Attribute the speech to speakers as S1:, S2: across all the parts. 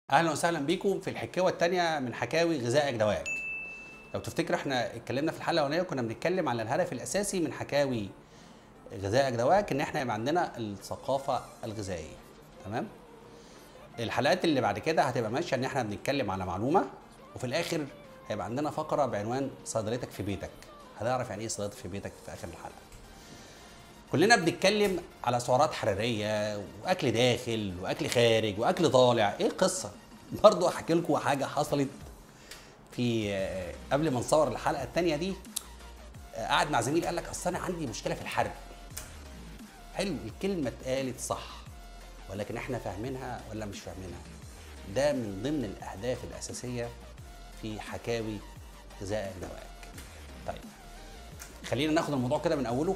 S1: اهلا وسهلا بيكم في الحكاوه الثانيه من حكاوي غذائك دوائك لو تفتكر احنا اتكلمنا في الحلقه الاولانيه كنا بنتكلم على الهدف الاساسي من حكاوي غذائك دوائك ان احنا يبقى عندنا الثقافه الغذائيه تمام الحلقات اللي بعد كده هتبقى ماشيه ان احنا بنتكلم على معلومه وفي الاخر هيبقى عندنا فقره بعنوان صيدليتك في بيتك هنعرف يعني ايه صيدليتك في بيتك في اخر الحلقه كلنا بنتكلم على سعرات حراريه واكل داخل واكل خارج واكل طالع ايه القصه برضو احكي لكم حاجه حصلت في آه، قبل ما نصور الحلقه الثانيه دي آه، قعد مع زميل قال لك اصل انا عندي مشكله في الحرق حلو الكلمه اتقالت صح ولكن احنا فاهمينها ولا مش فاهمينها ده من ضمن الاهداف الاساسيه في حكاوي غذائك دوائك طيب خلينا ناخد الموضوع كده من اوله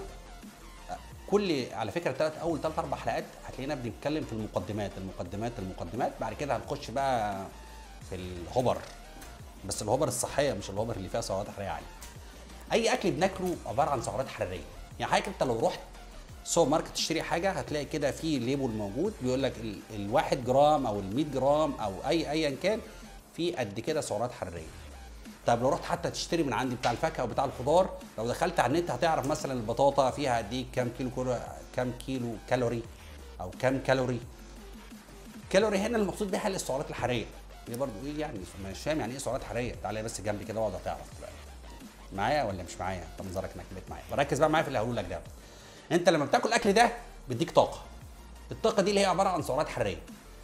S1: كل على فكره ثلاث اول ثلاث اربع حلقات هتلاقينا بنتكلم في المقدمات المقدمات المقدمات بعد كده هنخش بقى في الهبر بس الهبر الصحيه مش الهبر اللي فيها سعرات حراريه عاليه اي اكل بناكله عباره عن سعرات حراريه يعني حضرتك انت لو رحت سوبر ماركت تشتري حاجه هتلاقي كده في ليبل موجود بيقول لك ال- الواحد جرام او ال 100 جرام او اي ايا كان في قد كده سعرات حراريه طب لو رحت حتى تشتري من عندي بتاع الفاكهه او بتاع الخضار لو دخلت على النت هتعرف مثلا البطاطا فيها قد ايه كام كيلو كورو كام كيلو كالوري او كام كالوري كالوري هنا المقصود بيها السعرات الحراريه دي برضو ايه يعني مش فاهم يعني ايه سعرات حراريه تعالى بس جنبي كده واقعد هتعرف بقى معايا ولا مش معايا طب منظرك انك بقيت معايا بركز بقى معايا في اللي هقوله لك ده انت لما بتاكل الاكل ده بيديك طاقه الطاقه دي اللي هي عباره عن سعرات حراريه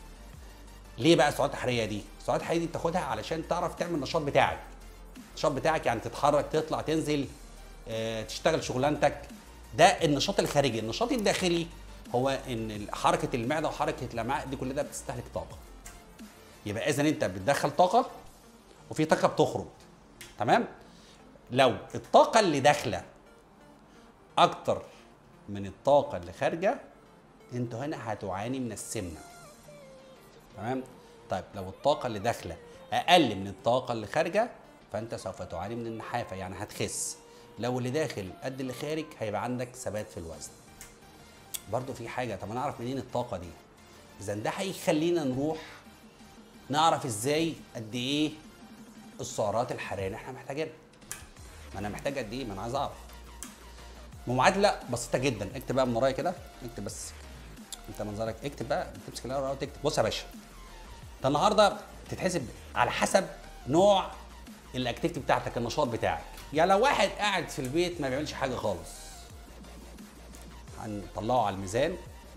S1: ليه بقى السعرات الحراريه دي السعرات الحراريه دي بتاخدها علشان تعرف تعمل النشاط بتاعك النشاط بتاعك يعني تتحرك تطلع تنزل آه، تشتغل شغلانتك ده النشاط الخارجي النشاط الداخلي هو ان ال- حركه المعده وحركه الامعاء دي كل ده بتستهلك طاقه يبقى اذا انت بتدخل طاقه وفي طاقه بتخرج تمام لو الطاقه اللي داخله اكتر من الطاقه اللي خارجه انتوا هنا هتعاني من السمنه تمام طيب لو الطاقه اللي داخله اقل من الطاقه اللي خارجه فانت سوف تعاني من النحافه يعني هتخس لو اللي داخل قد اللي خارج هيبقى عندك ثبات في الوزن برضو في حاجه طب انا اعرف منين الطاقه دي اذا ده هيخلينا نروح نعرف ازاي قد ايه السعرات الحراريه اللي احنا محتاجينها ما انا محتاج قد ايه ما انا عايز اعرف معادله بسيطه جدا اكتب بقى من ورايا كده اكتب بس انت منظرك اكتب بقى تمسك الورقه وتكتب بص يا باشا انت النهارده تتحسب على حسب نوع الاكتيفيتي بتاعتك النشاط بتاعك يعني لو واحد قاعد في البيت ما بيعملش حاجه خالص هنطلعه على الميزان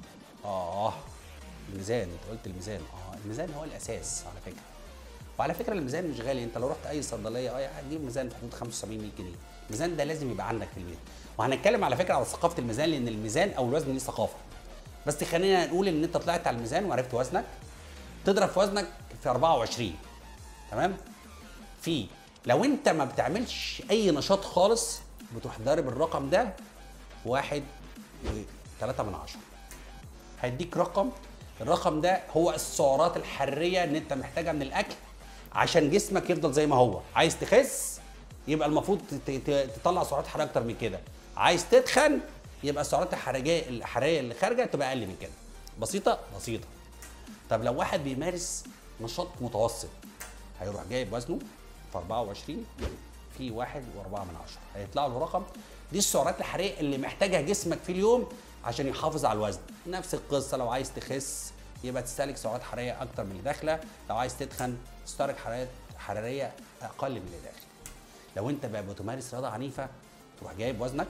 S1: اه الميزان انت قلت الميزان اه الميزان هو الاساس على فكره وعلى فكره الميزان مش غالي انت لو رحت اي صيدليه اه هتجيب ميزان في حدود 75 100 جنيه الميزان ده لازم يبقى عندك في البيت وهنتكلم على فكره على ثقافه الميزان لان الميزان او الوزن ليه ثقافه بس خلينا نقول ان انت طلعت على الميزان وعرفت وزنك تضرب في وزنك في 24 تمام في لو انت ما بتعملش اي نشاط خالص بتروح ضارب الرقم ده في واحد وثلاثة من عشرة هيديك رقم الرقم ده هو السعرات الحرارية اللي انت محتاجها من الاكل عشان جسمك يفضل زي ما هو عايز تخس يبقى المفروض ت- ت- تطلع سعرات حرارية اكتر من كده عايز تتخن يبقى السعرات الحرارية الحرارية اللي خارجة تبقى اقل من كده بسيطة بسيطة طب لو واحد بيمارس نشاط متوسط هيروح جايب وزنه في 24 في واحد وأربعة من عشرة هيطلع له رقم دي السعرات الحرارية اللي محتاجها جسمك في اليوم عشان يحافظ على الوزن نفس القصة لو عايز تخس يبقى تستهلك سعرات حرارية أكتر من اللي داخلة لو عايز تتخن تستهلك حرارية حرارية أقل من اللي داخل لو أنت بقى بتمارس رياضة عنيفة تروح جايب وزنك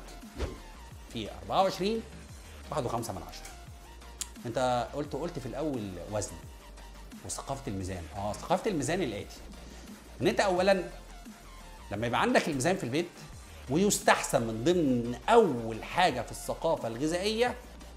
S1: في 24 واحد وخمسة من عشرة انت قلت قلت في الاول وزن وثقافه الميزان اه ثقافه الميزان الاتي ان انت اولا لما يبقى عندك الميزان في البيت ويستحسن من ضمن اول حاجه في الثقافه الغذائيه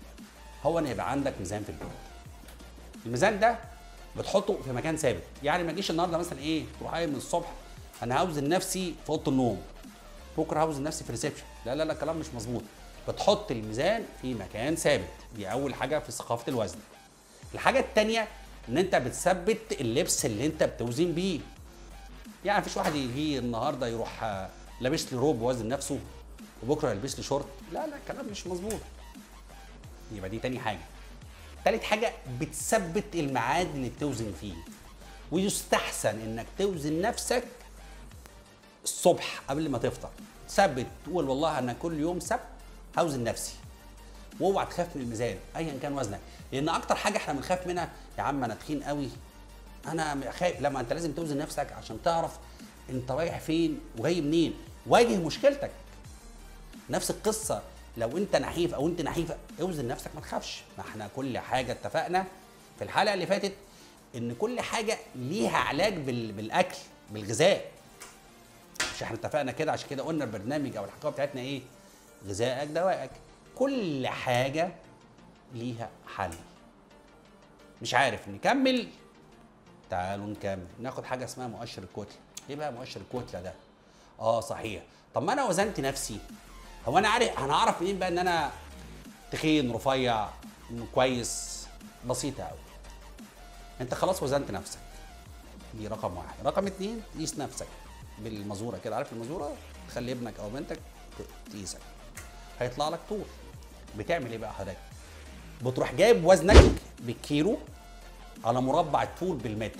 S1: هو ان يبقى عندك ميزان في البيت الميزان ده بتحطه في مكان ثابت يعني ما تجيش النهارده مثلا ايه تروح قايم من الصبح انا هوزن نفسي في اوضه النوم بكره هوزن نفسي في ريسبشن لا لا لا الكلام مش مظبوط بتحط الميزان في مكان ثابت دي اول حاجه في ثقافه الوزن الحاجه الثانيه ان انت بتثبت اللبس اللي انت بتوزن بيه يعني مفيش واحد يجي النهارده يروح آه، لابس لي روب وزن نفسه وبكره يلبس لي شورت لا لا الكلام مش مظبوط يبقى دي تاني حاجه تالت حاجه بتثبت الميعاد اللي بتوزن فيه ويستحسن انك توزن نفسك الصبح قبل ما تفطر ثبت تقول والله انا كل يوم سبت هوزن نفسي واوعى تخاف من الميزان ايا كان وزنك لان اكتر حاجه احنا بنخاف منها يا عم انا تخين قوي انا خايف لما انت لازم توزن نفسك عشان تعرف انت رايح فين وجاي منين واجه مشكلتك نفس القصه لو انت نحيف او انت نحيفه اوزن نفسك ما تخافش ما احنا كل حاجه اتفقنا في الحلقه اللي فاتت ان كل حاجه ليها علاج بال... بالاكل بالغذاء مش احنا اتفقنا كده عشان كده قلنا البرنامج او الحكايه بتاعتنا ايه غذائك دوائك كل حاجه ليها حل مش عارف نكمل تعالوا نكمل ناخد حاجه اسمها مؤشر الكتله ايه بقى مؤشر الكتله ده اه صحيح طب ما انا وزنت نفسي هو انا عارف انا هعرف منين بقى ان انا تخين رفيع كويس بسيطه قوي انت خلاص وزنت نفسك دي رقم واحد رقم اتنين قيس نفسك بالمزوره كده عارف المزوره تخلي ابنك او بنتك ت- تقيسك هيطلع لك طول بتعمل ايه بقى حضرتك بتروح جايب وزنك بالكيلو على مربع الطول بالمتر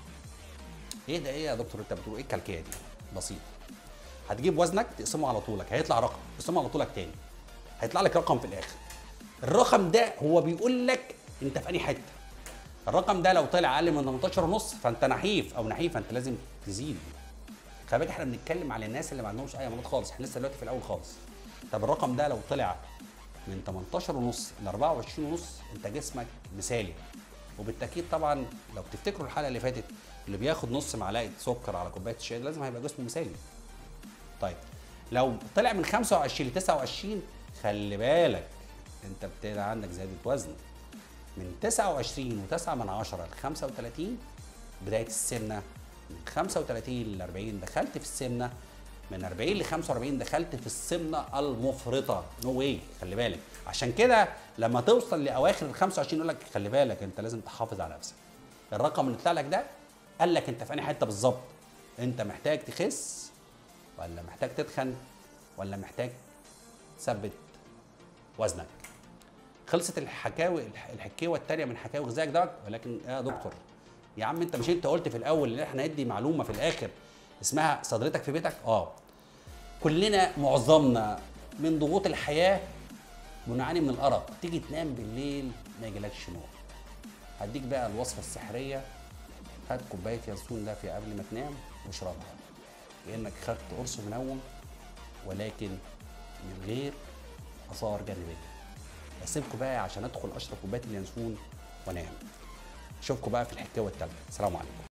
S1: ايه ده ايه يا دكتور انت بتقول ايه الكلكيه دي بسيط هتجيب وزنك تقسمه على طولك هيطلع رقم تقسمه على طولك تاني هيطلع لك رقم في الاخر الرقم ده هو بيقول لك انت في انهي حته الرقم ده لو طلع اقل من 18 ونص فانت نحيف او نحيفه انت لازم تزيد خلي بالك احنا بنتكلم على الناس اللي ما عندهمش اي مرض خالص احنا لسه دلوقتي في الاول خالص طب الرقم ده لو طلع من 18 ونص ل 24 ونص انت جسمك مثالي وبالتاكيد طبعا لو تفتكروا الحلقه اللي فاتت اللي بياخد نص معلقه سكر على كوبايه الشاي لازم هيبقى جسمه مثالي طيب لو طلع من 25 ل 29 خلي بالك انت ابتدى عندك زياده وزن من 29 و9 من 10 ل 35 بدايه السمنه من 35 ل 40 دخلت في السمنه من 40 ل 45 دخلت في السمنه المفرطه نو no واي خلي بالك عشان كده لما توصل لاواخر ال 25 يقول لك خلي بالك انت لازم تحافظ على نفسك الرقم اللي طلع لك ده قال لك انت في انهي حته بالظبط انت محتاج تخس ولا محتاج تتخن ولا محتاج تثبت وزنك خلصت الحكاوي الحكاوه الثانيه من حكاوي غذائك دوت ولكن يا دكتور يا عم انت مش انت قلت في الاول ان احنا ندي معلومه في الاخر اسمها صدرتك في بيتك اه كلنا معظمنا من ضغوط الحياه بنعاني من الارق تيجي تنام بالليل ما يجيلكش نوم هديك بقى الوصفه السحريه هات كوبايه ينسون دافيه قبل ما تنام واشربها كانك خدت قرص منوم ولكن من غير اثار جانبيه اسيبكم بقى عشان ادخل اشرب كوبايه اليانسون وانام اشوفكم بقى في الحكايه الثالثه السلام عليكم